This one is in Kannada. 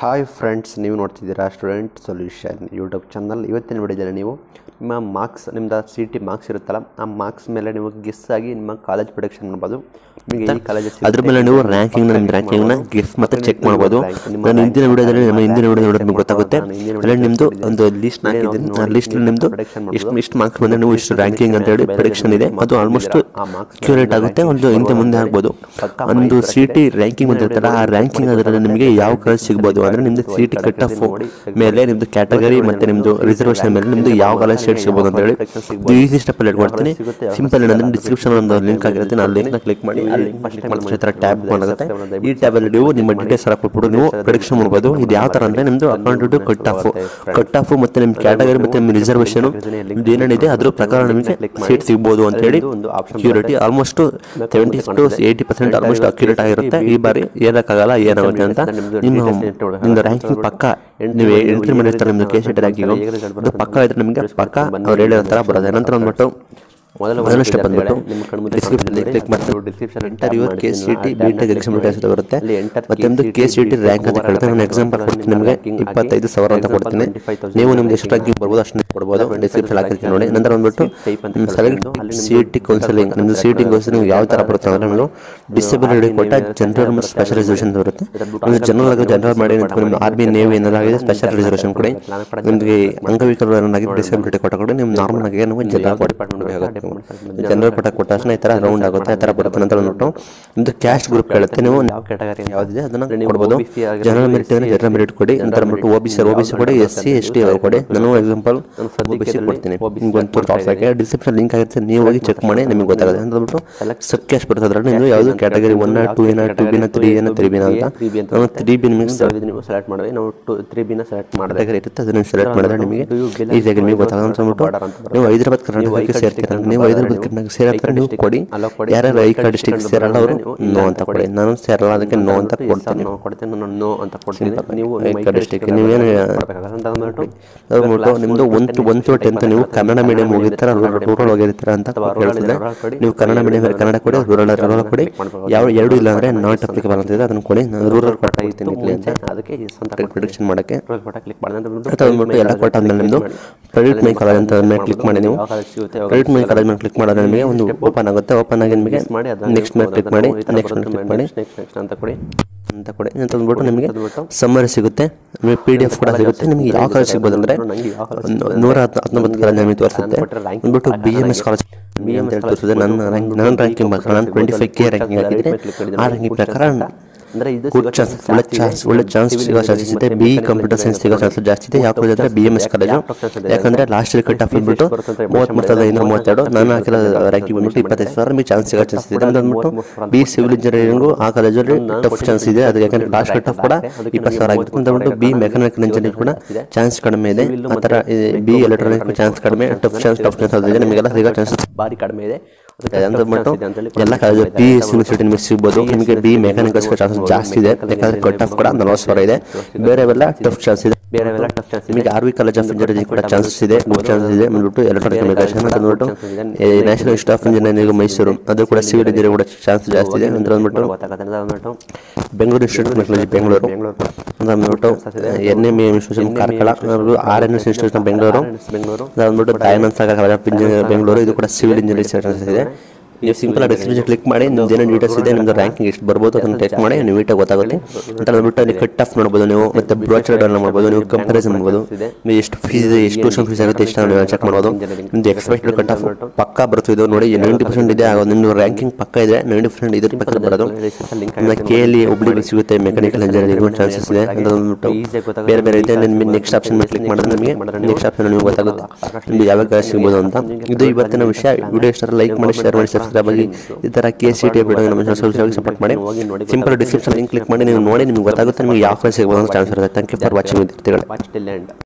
ಹಾಯ್ ಫ್ರೆಂಡ್ಸ್ ನೀವು ನೋಡ್ತಿದ್ದೀರಾ ಸ್ಟೂಡೆಂಟ್ ಸೊಲ್ಯೂಷನ್ ಯೂಟ್ಯೂಬ್ ಚಾನಲ್ ಇವತ್ತಿನ ವಿಡಿಯೋದಲ್ಲಿ ನೀವು ನಿಮ್ಮ ಮಾರ್ಕ್ಸ್ ನಿಮ್ಮದು ಸಿ ಟಿ ಮಾರ್ಕ್ಸ್ ಇರುತ್ತಲ್ಲ ಆ ಮಾರ್ಕ್ಸ್ ಮೇಲೆ ನೀವು ಗೆಸ್ ಆಗಿ ನಿಮ್ಮ ಕಾಲೇಜ್ ಪ್ರೊಡಕ್ಷನ್ ಮಾಡ್ಬೋದು ನಿಮಗೆ ಈ ಕಾಲೇಜ್ ಅದ್ರ ಮೇಲೆ ನೀವು ರ್ಯಾಂಕಿಂಗ್ ನಿಮ್ಮ ರ್ಯಾಂಕಿಂಗ್ನ ಗಿಫ್ಟ್ ಮತ್ತೆ ಚೆಕ್ ಮಾಡ್ಬೋದು ನಾನು ಹಿಂದಿನ ವಿಡಿಯೋದಲ್ಲಿ ನಮ್ಮ ಹಿಂದಿನ ವಿಡಿಯೋ ನೋಡಿದ್ರೆ ನಿಮ್ಗೆ ಗೊತ್ತಾಗುತ್ತೆ ಅಲ್ಲಿ ನಿಮ್ಮದು ಒಂದು ಲಿಸ್ಟ್ ಹಾಕಿದ್ದೀನಿ ಆ ಲಿಸ್ಟ್ ನಿಮ್ಮದು ಇಷ್ಟು ಇಷ್ಟು ಮಾರ್ಕ್ಸ್ ಬಂದರೆ ನೀವು ಇಷ್ಟು ರ್ಯಾಂಕಿಂಗ್ ಅಂತ ಹೇಳಿ ಪ್ರಿಡಿಕ್ಷನ್ ಇದೆ ಅದು ಆಲ್ಮೋಸ್ಟ್ ಕ್ಯೂರೇಟ್ ಆಗುತ್ತೆ ಒಂದು ಹಿಂದೆ ಮುಂದೆ ಆಗ್ಬೋದು ಒಂದು ಸಿ ಟಿ ರ್ಯಾಂಕಿಂಗ್ ಬಂದಿರ್ತಾರ ಆ ರ್ಯಾಂಕಿಂಗ್ ಅದರಲ್ಲಿ ನಿಮಗೆ ಯಾವ ಕಾಲೇಜ್ ಸಿಗ್ಬೋದು ಅಂದರೆ ನಿಮ್ಮದು ಸಿ ಟಿ ಕಟ್ ಆಫ್ ಮೇಲೆ ನಿಮ್ಮದು ಕ್ಯಾಟಗರಿ ಮತ್ತೆ ನಿಮ್ಮದು ರಿಸರ್ವೇಷನ್ ಮೇಲೆ ನಿಮ್ಮದು ಯಾವ ಕಾಲೇಜ್ ಸೀಟ್ ಸಿಗ್ಬೋದು ಅಂತ ಹೇಳಿ ಇದು ಈಸಿ ಸ್ಟೆಪ್ ಅಲ್ಲಿ ಮಾಡ್ತೀನಿ ಸಿಂಪಲ್ ಏನಂದ್ರೆ ಡಿಸ್ಕ್ರಿಪ್ಷನ್ ಒಂದು ಲಿಂಕ್ ಆಗಿರುತ್ತೆ ನಾನು ಲಿಂಕ್ನ ಕ್ಲಿಕ್ ಮಾಡಿ ಆ ಲಿಂಕ್ ಫಸ್ಟ್ ಕ್ಲಿಕ್ ಮಾಡಿದ್ರೆ ಈ ಥರ ಟ್ಯಾಬ್ ಮಾಡುತ್ತೆ ಈ ಟ್ಯಾಬಲ್ಲಿ ನೀವು ನಿಮ್ಮ ಡೀಟೇಲ್ಸ್ ಎಲ್ಲ ಕೊಟ್ಬಿಟ್ಟು ನೀವು ಪ್ರಿಡಿಕ್ಷನ್ ಮಾಡ್ಬೋದು ಇದು ಯಾವ ಥರ ಅಂದರೆ ನಿಮ್ಮದು account to cut off cut off ಮತ್ತು ನಿಮ್ಮ ಕ್ಯಾಟಗರಿ ಮತ್ತು ನಿಮ್ಮ ರಿಸರ್ವೇಷನ್ ನಿಮ್ದು ಏನೇನಿದೆ ಅದ್ರ ಪ್ರಕಾರ ನಿಮಗೆ ಸೀಟ್ ಸಿಗ್ಬೋದು ಅಂತ ಹೇಳಿ ಕ್ಯೂರಿಟಿ almost seventy to eighty percent almost accurate ಆಗಿರುತ್ತೆ ಈ ಬಾರಿ ಏನಕ್ಕಾಗಲ್ಲ ಏನಾಗುತ್ತೆ ಅಂತ ನಿಮ್ಮ ನಿಮ್ದು ರ್ಯಾಂಕಿಂಗ್ ಪಕ್ಕ ನೀವು ಎಂಟ್ರಿ ಮಾಡಿರ್ತಾರೆ ನಿಮ್ಮದು ಕೆ ಸಿ ರ್ಯಾಂಕಿಂಗ್ ಅದು ಪಕ್ಕ ಇದ್ರೆ ನಿಮಗೆ ಪಕ್ಕ ಅವ್ರು ಹೇಳಿರೋ ಥರ ಬರೋದು ನಂತರ ಅಂದ್ಬಿಟ್ಟು ಮೊದಲ ಮೊದಲ ಸ್ಟೆಪ್ ಬಂದ್ಬಿಟ್ಟು ನಿಮ್ಮ ಕಣ್ಮುಂದೆ ಡಿಸ್ಕ್ರಿಪ್ಷನ್ ಕ್ಲಿಕ್ ಮಾಡ್ತಾರೆ description enter your K C T B tech exam ಅಂತ ಬರುತ್ತೆ ಮತ್ತೆ ನಿಮ್ದು ಕೆ ಸಿ ಟಿ ರ್ಯಾಂಕ್ ಅಂತ ಕೇಳ್ತಾರೆ ನಾನು ಎಕ್ಸಾಂಪಲ್ ಕೊಡ್ತೀನಿ ನಿಮಗೆ ಇಪ್ಪತ್ತೈದು ಸಾವಿರ ಅಂತ ಕೊಡ್ತೀನಿ ನೀವು ನಿಮ್ದು ಎಷ್ಟು ರ್ಯಾಂಕಿಂಗ್ ಬರ್ಬೋದು ಅಷ್ಟು ಕೊಡ್ಬೋದು ಡಿಸ್ಕ್ರಿಪ್ಷನ್ ಹಾಕಿರ್ತೀನಿ ನೋಡಿ ನಂತರ ಬಂದ್ಬಿಟ್ಟು ನಿಮ್ಮ ಸೆಲೆಕ್ಟ್ ಸಿ ಟಿ ಕೌನ್ಸಿಲಿಂಗ್ ನಿಮ್ದು ಸಿ ಟಿ ಕೌನ್ಸಿಲಿಂಗ್ ಯಾವ ಥರ ಬರುತ್ತೆ ಅಂದರೆ ನೀವು ಡಿಸಬಿಲಿಟಿ ಕೊಟ್ಟ ಜನರಲ್ ಮತ್ತು ಸ್ಪೆಷಲ್ ರಿಸರ್ವೇಷನ್ ಬರುತ್ತೆ ಒಂದು ಜನರಲ್ ಆಗಿ ಜನರಲ್ ಮಾಡಿ ನಿಮ್ಮ ಆರ್ಮಿ ನೇವಿ ಏನಾಗಿದೆ ಸ್ಪೆಷಲ್ ರಿಸರ್ವೇಷನ್ ಕೊಡಿ ನಿಮಗೆ ಅಂಗವಿಕಲರನ್ನಾಗಿ ಡಿಸಬಿಲಿಟಿ ಕೊಟ್ಟ ಕೊಡಿ ನಿಮ್ಮ ನಾರ್ಮಲ್ ಆಗಿ ನೀವು ಜನರಲ್ ಕೊಟ್ಟು ಜನರಲ್ ಕೊಟ್ಟ ಕೊಟ್ಟ ತಕ್ಷಣ ಈ ಥರ ರೌಂಡ್ ಆಗುತ್ತೆ ಈ ಥರ ಬರುತ್ತೆ ನಂತರ ಬಂದ್ಬಿಟ್ಟು ನಿಮ್ದು ಕ್ಯಾಸ್ಟ್ ಗ್ರೂಪ್ ಕೇಳುತ್ತೆ ನೀವು ಯಾವ ಕ್ಯಾಟಗರಿ ಯಾವುದಿದೆ ಅದನ್ನ ಕೊಡ್ಬೋದು ಜನರಲ್ ಮೆರಿಟ್ ಅಂದ್ರೆ ಜನರಲ್ ಮೆರಿಟ್ ಕೊಡಿ ನಂತರ ಬಂದ್ಬಿಟ್ಟು O B C O B C ಕೊಡಿ ಎಸ್ ಸಿ ಎಸ್ ಟಿ ಕೊಡಿ ನಾನು ಎಕ್ಸಾಂಪಲ್ ಒ ಬಿ ಸಿ ಕೊಡ್ತೀನಿ ನಿಮ್ಗೆ ಒಂದು ಥಾಟ್ಸ್ ಹಾಕಿ ಡಿಸ್ಕ್ರಿಪ್ಷನ್ ಲಿಂಕ್ ಆಗಿರುತ್ತೆ ನೀವು ಹೋಗಿ ಚೆಕ್ ಮಾಡಿ ನಿಮಗೆ ಗೊತ್ತಾಗುತ್ತೆ ಅಂತ ಬಂದ್ಬಿಟ್ಟು ಸಬ್ ಕ್ಯಾಶ್ ಬರುತ್ತೆ ಅದರಲ್ಲಿ ನೀವು ಯಾವುದು ಕ್ಯಾಟಗರಿ ಒನ್ ಟೂ ಏನ ಟೂ ಬಿನ ತ್ರೀ ಏನ ತ್ರೀ ಬಿನ ಅಂತ ನಾನು ತ್ರೀ ಬಿ ನಿಮಗೆ ನೀವು ಸೆಲೆಕ್ಟ್ ಮಾಡಿದ್ರೆ ನಾವು ಟು ತ್ರೀ ಬಿನ ಸೆಲೆಕ್ಟ್ ಮಾಡಿದ್ರೆ ಕ್ಯಾಟಗರಿ ಇರುತ್ತೆ ಅದನ್ನು ಸೆಲೆಕ್ಟ್ ಮಾಡಿದ್ರೆ ನಿಮಗೆ ಈಸಿಯಾಗಿ ನಿಮಗೆ ಗೊತ್ತಾಗುತ್ತೆ ಅಂತ ಅಂದ್ಬಿಟ್ಟು ನೀವು ಹೈದರಾಬಾದ್ ಕರ್ನಾಟಕಕ್ಕೆ ಸೇರ್ತೀರ ನೀವು ಹೈದರಾಬಾದ್ ಕರ್ನಾಟಕ ಸೇರತ್ತಾರೆ ನೀವು ಕೊಡಿ ಯಾರ್ಯಾರು ಐ ಕಾರ್ಡ್ ಡಿಸ್ಟಿಕ್ ಸೇರಲ್ಲ ಅವರು ನೋ ಅಂತ ಕೊಡಿ ನಾನು ಸೇರಲ್ಲ ಅದಕ್ಕೆ ನೋ ಅಂತ ಕೊಡ್ತೀನಿ ನಾವು ಕೊಡ್ತೀನಿ ನಾನು ನೋ ಅಂತ ಕೊಡ್ತೀನಿ ನೀವು ಐ ಕಾರ್ಡ್ ಡಿಸ್ಟಿಕ್ ನೀವೇನು ಅಂತ ಅಂದ್ಬಿಟ್ಟು ಅದ್ಬಿಟ್ಟು ನಿಮ್ದು one two one two tenth ನೀವು ಕನ್ನಡ ಮೀಡಿಯಂ ಹೋಗಿರ್ತಾರ ರೂರಲ್ ಹೋಗಿರ್ತೀರ ಅಂತ ಕೇಳ್ತಿದ್ರೆ ನೀವು ಕನ್ನಡ ಮೀಡಿಯಂ ಕನ್ನಡ ಕೊಡಿ ರೂರಲ್ ರೂರಲ್ ಕೊಡಿ ಯಾವ ಎರಡು ಇಲ್ಲ ಅಂದ್ರೆ ನಾಟ್ ಅಪ್ಲಿಕಬಲ್ ಅಂತ ಇದೆ ಅದನ್ನು ಕೊಡಿ ನಾನು ರೂರಲ್ ಕೊಟ್ಟಾಗಿರ್ತೀನಿ ಇಲ್ಲಿ ಅಂತ ಅದಕ್ಕೆ ಈ ಸ್ವಂತ ಪ್ರಿಡಿಕ್ಷನ್ ಮಾಡೋಕ್ಕೆ ಫೋಟೋ ಕ್ಲಿಕ್ ಮಾಡಿದ್ರೆ ಅಂತ ಅಂದ್ಬಿಟ್ಟು ಅಂತ ಅಂದ್ಬಿಟ್ಟು ಎಲ್ಲ ಕೊಟ್ಟಾದ್ಮೇಲೆ ನಿಮ್ಮದು ಕ್ರೆಡಿಟ್ ಮೈ ಕಾಲೇಜ್ ಅಂತ ಮೇಲೆ ಕ್ಲಿಕ್ ಮಾಡಿ ನೀವು ಯಾವ ಕಾಲೇಜ್ ಸಿಗುತ್ತೆ ಯಾವ ಕ್ರೆಡಿಟ್ ಮೈ ಕಾಲೇಜ್ ಮೇಲೆ ಕ್ಲಿಕ್ ಮಾಡಿದ್ರೆ ನಿಮಗೆ ಒಂದು ಓಪನ್ ಆಗುತ್ತೆ ಓಪನ್ ಆಗಿ ನಿಮಗೆ ಮಾಡಿ ಅದನ್ನ ನೆಕ್ಸ್ಟ್ ಮೇಲೆ ಕ್ಲಿಕ್ ಮಾಡಿ ನೆಕ್ಸ್ಟ್ ಮೇಲೆ ಕ್ಲಿಕ್ ಮಾಡಿ ನೆಕ್ಸ್ಟ್ ನೆಕ್ಸ್ಟ್ ಅಂತ ಕೊಡಿ ಅಂತ ಕೊಡಿ ಅಂತ ಅಂದ್ಬಿಟ್ಟು ನಿಮಗೆ ಸಮ್ಮರಿ ಸಿಗುತ್ತೆ ನಿಮಗೆ ಪಿ ಡಿ ಎಫ್ ಕೂಡ ಸಿಗುತ್ತೆ ನಿಮಗೆ ಯಾವ ಕಾಲೇಜ್ ಸಿಗ್ಬೋದು ಅಂದರೆ ನಂಗೆ ಯಾವ ನೂರ ಹತ್ತು ಹತ್ತೊಂಬತ್ತು ಕಾಲೇಜ್ ನಿಮಗೆ ತೋರಿಸುತ್ತೆ ಅಂದ್ಬಿಟ್ಟು B M S college B ಅಂತ ಹೇಳಿ ತೋರಿಸಿದೆ ನನ್ನ ರ್ಯಾಂಕ್ ನನ್ನ ರ್ಯಾಂಕಿಂಗ್ ಪ್ರಕಾರ ನಾನು ಟ್ವೆಂಟಿ ಫೈವ್ ಕೆ ರ್ಯಾಂಕಿಂಗ್ ಹಾಕಿದ್ರೆ ಆ ರ್ಯಾಂಕಿಂಗ್ ಪ್ರಕಾರ ಅಂದ್ರೆ ಇದು ಗುಡ್ ಚಾನ್ಸ್ ಒಳ್ಳೆ ಚಾನ್ಸ್ ಒಳ್ಳೆ ಚಾನ್ಸ್ ಸಿಗೋ ಚಾನ್ಸಸ್ ಇದೆ ಬಿ ಕಂಪ್ಯೂಟರ್ ಸೈನ್ಸ್ ಸಿಗೋ ಚಾನ್ಸ್ ಜಾಸ್ತಿ ಇದೆ ಯಾವ ಕಾಲೇಜ್ ಅಂದರೆ ಬಿ ಎಮ್ ಎಸ್ ಕಾಲೇಜು ಯಾಕಂದ್ರೆ ಲಾಸ್ಟ್ ಇಯರ್ ಕಟ್ ಆಫ್ ಬಂದ್ಬಿಟ್ಟು ಮೂವತ್ತ್ಮೂರು ಸಾವಿರದ ಐನೂರ ಮೂವತ್ತೆರಡು ನಾನು ಹಾಕಿರೋ ರ್ಯಾಂಕಿಂಗ್ ಬಂದ್ಬಿಟ್ಟು ಇಪ್ಪತ್ತೈದು ಸಾವಿರ ನಿಮಗೆ ಚಾನ್ಸ್ ಸಿಗೋ ಚಾನ್ಸ್ ಇದೆ ಅಂದ್ಬಿಟ್ಟು ಬಿ ಸಿವಿಲ್ ಇಂಜಿನಿಯರಿಂಗು ಆ ಕಾಲೇಜಲ್ಲಿ ಟಫ್ ಚಾನ್ಸ್ ಇದೆ ಅದು ಯಾಕಂದ್ರೆ ಲಾಸ್ಟ್ ಕಟ್ ಆಫ್ ಕೂಡ ಇಪ್ಪತ್ತು ಸಾವಿರ ಆಗಿತ್ತು ಅಂತ ಅಂದ್ಬಿಟ್ಟು ಬಿ ಮೆಕ್ಯಾನಿಕಲ್ ಇಂಜಿನಿಯರಿಂಗ್ ಕೂಡ ಚಾನ್ಸ್ ಕಡಿಮೆ ಇದೆ ಆ ಥರ ಬಿ ಎಲೆಕ್ಟ್ರಾನಿಕ್ ಚಾನ್ಸ್ ಕಡಿಮೆ ಟಫ್ ಚಾನ್ಸ್ ಟಫ್ ಚಾನ್ಸ್ ಇದೆ ನಿಮಗೆಲ್ಲ ಸಿಗೋ ಚಾನ್ಸ್ ಬಾರಿ ಕಡಿಮೆ ಇದೆ ಅಂದ್ಬಿಟ್ಟು ಎಲ್ಲ ಕಾಲೇಜು ಬಿ ಎಸ್ ಯೂನಿವರ್ಸಿಟಿ ನಿಮಗೆ ಸಿಗ್ಬೋದು ನಿಮಗೆ ಬಿ ಮೆಕ್ಯಾನಿಕಲ್ ಚಾನ್ಸ್ ಜಾಸ್ತಿ ಇದೆ ಯಾಕಂದ್ರೆ ಕಟ್ ಆಫ್ ಕೂಡ ನಲವತ್ತು ಸಾವಿರ ಇದೆ ಬೇರೆವೆಲ್ಲ ಟಫ್ ಚಾನ್ಸ್ ಇದೆ ಬೇರೆ ಎಲ್ಲ ಟಫ್ ಚಾನ್ಸ್ ನಿಮಗೆ R V college of engineering ಕೂಡ ಚಾನ್ಸಸ್ ಇದೆ ಗುಡ್ ಚಾನ್ಸಸ್ ಇದೆ ಬಂದ್ಬಿಟ್ಟು ಎಲೆಕ್ಟ್ರಾನಿಕ್ ಕಮ್ಯುನಿಕೇಶನ್ ಅಂತ ಅಂದ್ಬಿಟ್ಟು national institute of engineering Mysuru ಅದು ಕೂಡ ಸಿವಿಲ್ ಇಂಜಿನಿಯರಿಂಗ್ ಕೂಡ ಚಾನ್ಸ್ ಜಾಸ್ತಿ ಇದೆ ಅಂತ ಅಂದ್ಬಿಟ್ಟು ಗೊತ್ತಾಗುತ್ತೆ ಅಂತ ಅಂದ್ಬಿಟ್ಟು ಬೆಂಗಳೂರು ಇನ್ಸ್ಟಿಟ್ಯೂಟ್ ಟೆಕ್ನಾಲಜಿ ಬೆಂಗಳೂರು ಅಂತ ಅಂದ್ಬಿಟ್ಟು N M institution Karkala R N S institution Bengaluru Bengaluru ಅದು ಅಂದ್ಬಿಟ್ಟು Dayananda Sagar college of engineer Bengaluru ಇದು ಕೂಡ ಸಿವಿಲ್ ಇಂಜಿನಿಯರಿಂಗ್ ಚಾನ್ಸಸ್ ಇದೆ ನೀವು ಸಿಂಪಲ್ ಡಿಸ್ಕ್ರಿಪ್ಷನ್ ಕ್ಲಿಕ್ ಮಾಡಿ ನಿಮ್ದು ಏನೇನು ಡೀಟೇಲ್ಸ್ ಇದೆ ನಿಮ್ದು ರ್ಯಾಂಕಿಂಗ್ ಎಷ್ಟು ಬರ್ಬೋದು ಅದನ್ನು ಟೆಸ್ಟ್ ಮಾಡಿ ನೀವು ನೀಟಾಗಿ ಗೊತ್ತಾಗುತ್ತೆ ಅಂತ ಅಂದ್ಬಿಟ್ಟು ನೀವು ಕಟ್ ಆಫ್ ನೋಡ್ಬೋದು ನೀವು ಮತ್ತೆ ಬ್ರೋಚರ್ ಡೌನ್ ಮಾಡ್ಬೋದು ನೀವು ಕಂಪಾರಿಸನ್ ಮಾಡ್ಬೋದು ನೀವು ಎಷ್ಟು ಫೀಸ್ ಇದೆ ಎಷ್ಟು ಟ್ಯೂಷನ್ ಫೀಸ್ ಆಗುತ್ತೆ ಎಷ್ಟು ನೀವು ಚೆಕ್ ಮಾಡ್ಬೋದು ನಿಮ್ದು ಎಕ್ಸ್ಪೆಕ್ಟೆಡ್ ಕಟ್ ಆಫ್ ಪಕ್ಕ ಬರುತ್ತೆ ಇದು ನೋಡಿ ನೈಂಟಿ ಪರ್ಸೆಂಟ್ ಇದೆ ಆಗೋದು ನಿಮ್ದು ರ್ಯಾಂಕಿಂಗ್ ಪಕ್ಕ ಇದೆ ನೈಂಟಿ ಪರ್ಸೆಂಟ್ ಇದ್ರ ಪಕ್ಕ ಬರೋದು ಲಿಂಕ್ ಆಮೇಲೆ ಕೆ ಎಲ್ ಹುಬ್ಳಿ ಸಿಗುತ್ತೆ ಮೆಕ್ಯಾನಿಕಲ್ ಇಂಜಿನಿಯರಿಂಗ್ ಚಾನ್ಸಸ್ ಇದೆ ಅಂತ ಅಂದ್ಬಿಟ್ಟು ಬೇರೆ ಬೇರೆ ಇದೆ ನಿಮಗೆ ನೆಕ್ಸ್ಟ್ ಆಪ್ಷನ್ ಮೇಲೆ ಕ್ಲಿಕ್ ಮಾಡಿದ್ರೆ ನಿಮಗೆ ನೆಕ್ಸ್ಟ್ ಆಪ್ಷನ್ ನಿಮಗೆ ಗೊತ್ತಾಗುತ್ತೆ ನಿಮ್ಗೆ ಯಾವಾಗ ಕಾಲೇಜ್ ಸಿಗ್ಬೋದು ಅಂತ ಇದು ಇವತ್ತಿನ ವಿಷಯ ವಿಡಿಯೋ ಇಷ್ಟ ಲೈಕ್ ಮಾಡಿ ಶೇರ್ ಮಾಡಿ ಸಬ್ಸ್ಕ್ರೈಬ್ ಆಗಿ ಈ ಥರ ಕೆ ಸಿ ಟಿ ಅಪ್ಡೇಟ್ ನಮ್ಮ ಸಪೋರ್ಟ್ ಮಾಡಿ ಸಿಂಪಲ್ ಡಿಸ್ಕ್ರಿಪ್ಷನ್ ಲಿಂಕ್ ಕ್ಲಿಕ್ ಮಾಡಿ ನೀವು ನೋಡಿ ನಿಮ್ಗೆ ಗೊತ್ತಾಗುತ್ತೆ ನಿಮಗೆ ಯಾವ ಕಾಲೇಜ್ ಸಿಗ್ಬೋದು ಅಂತ ಚಾನ್ಸ್ ಇರುತ್ತೆ ಥ್ಯಾಂಕ್ ಯು ಫಾರ್ ವಾಚಿಂಗ್ ವಿದ್ಯಾರ್ಥಿಗಳು ವಾಚ್ ಟಿಲ್ ಎಂಡ್